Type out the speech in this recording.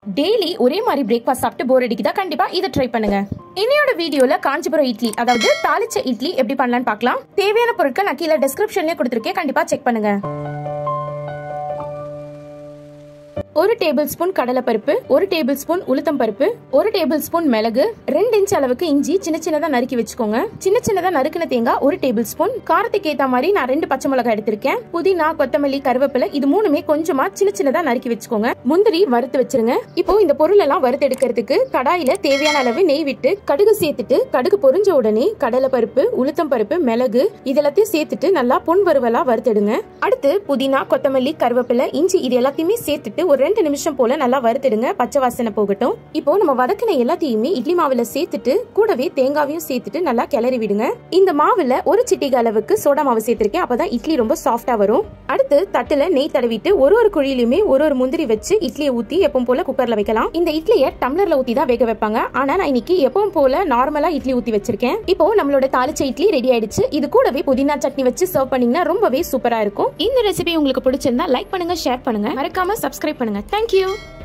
daily ஒரே மாதிரி breakfast சாப்பிட்டு போர் அடிக்குதா கண்டிப்பா இதை ட்ரை பண்ணுங்க இன்னையோட வீடியோல காஞ்சிபுரம் இட்லி அதாவது தாளிச்ச இட்லி எப்படி பண்ணலாம்னு பார்க்கலாம் தேவையான பொருட்கள் நான் கீழே டிஸ்கிரிப்ஷன்லயே கொடுத்துருக்கேன் கண்டிப்பா செக் பண்ணுங்க ஒரு டேபிள் ஸ்பூன் கடலைப்பருப்பு ஒரு டேபிள் ஸ்பூன் உளுத்தம் பருப்பு ஒரு டேபிள் ஸ்பூன் மிளகு ரெண்டு இன்ச் அளவுக்கு இஞ்சி சின்ன சின்னதா நறுக்கி வச்சுக்கோங்க சின்ன சின்னதா நறுக்கின தேங்காய் ஒரு டேபிள் ஸ்பூன் காரத்துக்கு ஏத்த மாதிரி நான் ரெண்டு பச்சை மிளகாய் எடுத்திருக்கேன் புதினா கொத்தமல்லி கருவேப்பிலை இது மூணுமே கொஞ்சமா சின்ன சின்னதா நறுக்கி வச்சுக்கோங்க முந்திரி வறுத்து வச்சிருங்க இப்போ இந்த பொருள் எல்லாம் வறுத்து எடுக்கிறதுக்கு கடாயில தேவையான அளவு நெய் விட்டு கடுகு சேர்த்துட்டு கடுகு பொரிஞ்ச உடனே கடலை பருப்பு உளுத்தம் பருப்பு மிளகு இதெல்லாத்தையும் சேர்த்துட்டு நல்லா பொன் வறுவலா வறுத்தெடுங்க அடுத்து புதினா கொத்தமல்லி கருவேப்பிலை இஞ்சி இது எல்லாத்தையுமே சேர்த்துட்டு ஒரு ரெண்டு நிமிஷம் போல நல்லா வறுத்துடுங்க பச்சை வாசனை போகட்டும் இப்போ நம்ம வதக்கின எல்லாத்தையுமே இட்லி மாவுல சேர்த்துட்டு கூடவே தேங்காவையும் சேர்த்துட்டு நல்லா கிளறி விடுங்க இந்த மாவுல ஒரு சிட்டிகை அளவுக்கு சோடா மாவு சேர்த்திருக்கேன் அப்பதான் இட்லி ரொம்ப சாஃப்டா வரும் அடுத்து தட்டுல நெய் தடவிட்டு ஒரு ஒரு குழியிலுமே ஒரு ஒரு முந்திரி வச்சு இட்லியை ஊத்தி எப்பவும் போல குக்கர்ல வைக்கலாம் இந்த இட்லியை டம்ளர்ல ஊத்தி தான் வேக வைப்பாங்க ஆனா நான் இன்னைக்கு எப்பவும் போல நார்மலா இட்லி ஊத்தி வச்சிருக்கேன் இப்போ நம்மளோட தாளிச்ச இட்லி ரெடி ஆயிடுச்சு இது கூடவே புதினா சட்னி வச்சு சர்வ் பண்ணீங்கன்னா ரொம்பவே சூப்பரா இருக்கும் இந்த ரெசிபி உங்களுக்கு பிடிச்சிருந்தா லைக் பண்ணுங்க ஷேர் பண்ணுங்க மறக்காம சப்ஸ்கிரைப் பண்ணுங்க தேங்க்யூ